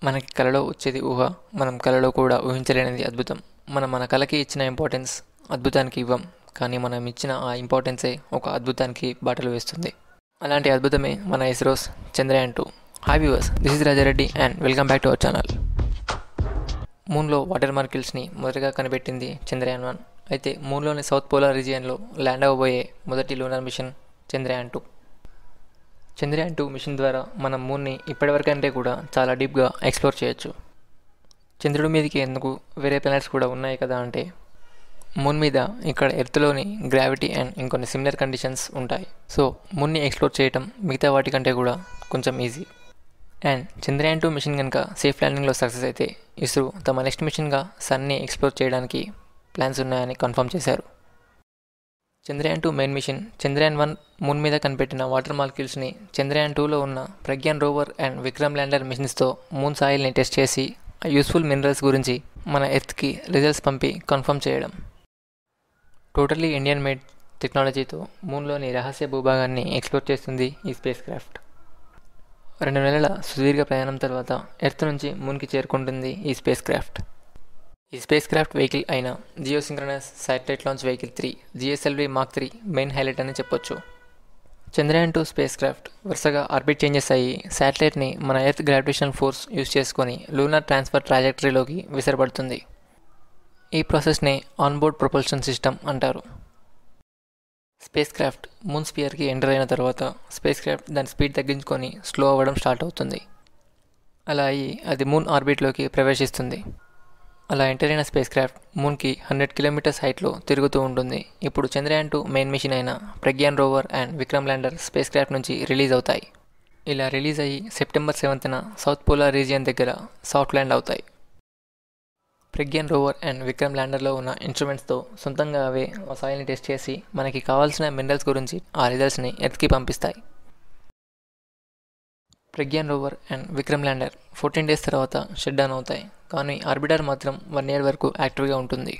మనకి కలలో వచ్చేది ఊహ మనం కలలో కూడా ఊహించలేనిది అద్భుతం మనం మన కళకి ఇచ్చిన ఇంపార్టెన్స్ అద్భుతానికి ఇవ్వం కానీ మనం ఇచ్చిన ఆ ఇంపార్టెన్సే ఒక అద్భుతానికి బాటలు వేస్తుంది అలాంటి అద్భుతమే మన ఇస్రోస్ Chandrayaan two hi viewers this is Raja Reddy and welcome back to our channel మూన్లో వాటర్ మార్కిల్స్ని మొదటగా కనిపెట్టింది చంద్రయాన్ వన్ అయితే మూన్లోని సౌత్ పోలార్ రీజియన్లో ల్యాండ్ అవ్వబోయే మొదటి lunar mission Chandrayaan two Chandrayaan two mission ద్వారా మనం మూన్ని ఇప్పటివరకంటే కూడా చాలా డీప్గా ఎక్స్ప్లోర్ చేయొచ్చు చంద్రుడి మీదకి ఎందుకు వేరే ప్లానెట్స్ కూడా ఉన్నాయి కదా అంటే మూన్ మీద ఇక్కడ ఎర్త్లోని గ్రావిటీ అండ్ ఇంకొన్ని సిమిలర్ కండిషన్స్ ఉంటాయి సో మూన్ని ఎక్స్ప్లోర్ చేయటం మిగతా వాటికంటే కూడా కొంచెం easy and Chandrayaan two mission కనుక సేఫ్ ల్యాండింగ్లో సక్సెస్ అయితే ఇస్రో తమ నెక్స్ట్ మిషన్గా సన్ని ఎక్స్ప్లోర్ చేయడానికి ప్లాన్స్ ఉన్నాయని కన్ఫర్మ్ చేశారు Chandrayaan two main mission Chandrayaan one moon మీద కనిపెట్టిన వాటర్ మాలిక్యూల్స్ని చంద్రయాన్ టూలో ఉన్న Pragyan rover and Vikram lander మిషన్స్తో మూన్ సాయిల్ని టెస్ట్ చేసి ఆ యూస్ఫుల్ మినరల్స్ గురించి మన ఎర్త్కి రిజల్ట్స్ పంపి కన్ఫర్మ్ చేయడం టోటల్లీ ఇండియన్ మేడ్ టెక్నాలజీతో మూన్లోని రహస్య భూభాగాన్ని ఎక్స్ప్లోర్ చేస్తుంది ఈ స్పేస్ క్రాఫ్ట్ రెండు నెలల సుదీర్ఘ ప్రయాణం తర్వాత ఎర్త్ నుంచి మూన్కి చేరుకుంటుంది ఈ స్పేస్ క్రాఫ్ట్ ఈ స్పేస్ క్రాఫ్ట్ వెహికల్ అయిన geosynchronous satellite launch vehicle three GSLV mark three main highlight అని చెప్పొచ్చు చంద్రయాన్ టూ స్పేస్ క్రాఫ్ట్ వరుసగా ఆర్బిట్ చేంజెస్ అయ్యి శాటిలైట్ని మన ఎర్త్ గ్రావిటేషనల్ ఫోర్స్ యూస్ చేసుకొని లూనార్ ట్రాన్స్ఫర్ ట్రాజెక్టరీలోకి విసరబడుతుంది ఈ ప్రాసెస్నే ఆన్బోర్డ్ ప్రొపల్షన్ సిస్టమ్ అంటారు స్పేస్ క్రాఫ్ట్ మూన్ స్పియర్కి ఎంటర్ అయిన తర్వాత స్పేస్ క్రాఫ్ట్ దాని స్పీడ్ తగ్గించుకొని స్లో అవ్వడం స్టార్ట్ అవుతుంది అలా అయ్యి అది మూన్ ఆర్బిట్లోకి ప్రవేశిస్తుంది అలా ఎంటర్ అయిన స్పేస్ క్రాఫ్ట్ మూన్కి హండ్రెడ్ కిలోమీటర్స్ హైట్లో తిరుగుతూ ఉంటుంది ఇప్పుడు చంద్రయాన్ టూ మెయిన్ మిషన్ అయిన Pragyan rover and Vikram lander spacecraft నుంచి రిలీజ్ అవుతాయి ఇలా రిలీజ్ అయ్యి సెప్టెంబర్ సెవెంత్న సౌత్ పోలార్ రీజియన్ దగ్గర సాఫ్ట్ ల్యాండ్ అవుతాయి ప్రజ్ఞాన్ రోవర్ అండ్ విక్రమ్ ల్యాండర్లో ఉన్న ఇన్స్ట్రుమెంట్స్తో సొంతంగా అవే ఆ సాయిల్ని టెస్ట్ చేసి మనకి కావాల్సిన మినరల్స్ గురించి ఆ రిజల్ట్స్ని ఎర్త్కి పంపిస్తాయి Pragyan rover and Vikram lander fourteen days తర్వాత షట్ డౌన్ అవుతాయి కానీ ఆర్బిటర్ మాత్రం వన్ ఇయర్ వరకు యాక్టివ్గా ఉంటుంది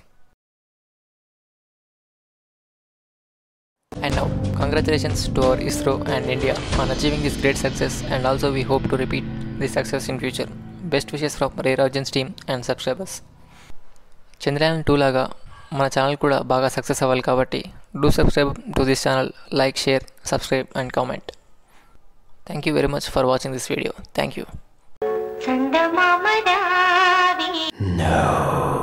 and now congratulations to our ISRO and India on achieving this great success and also we hope to repeat this success in future best wishes from Ray Rajan's team and subscribers Chandrayaan two లాగా మన channel కూడా బాగా success అవ్వాలి కాబట్టి do subscribe to this channel like share subscribe and comment thank you very much for watching this video thank you చందమామ రావే No.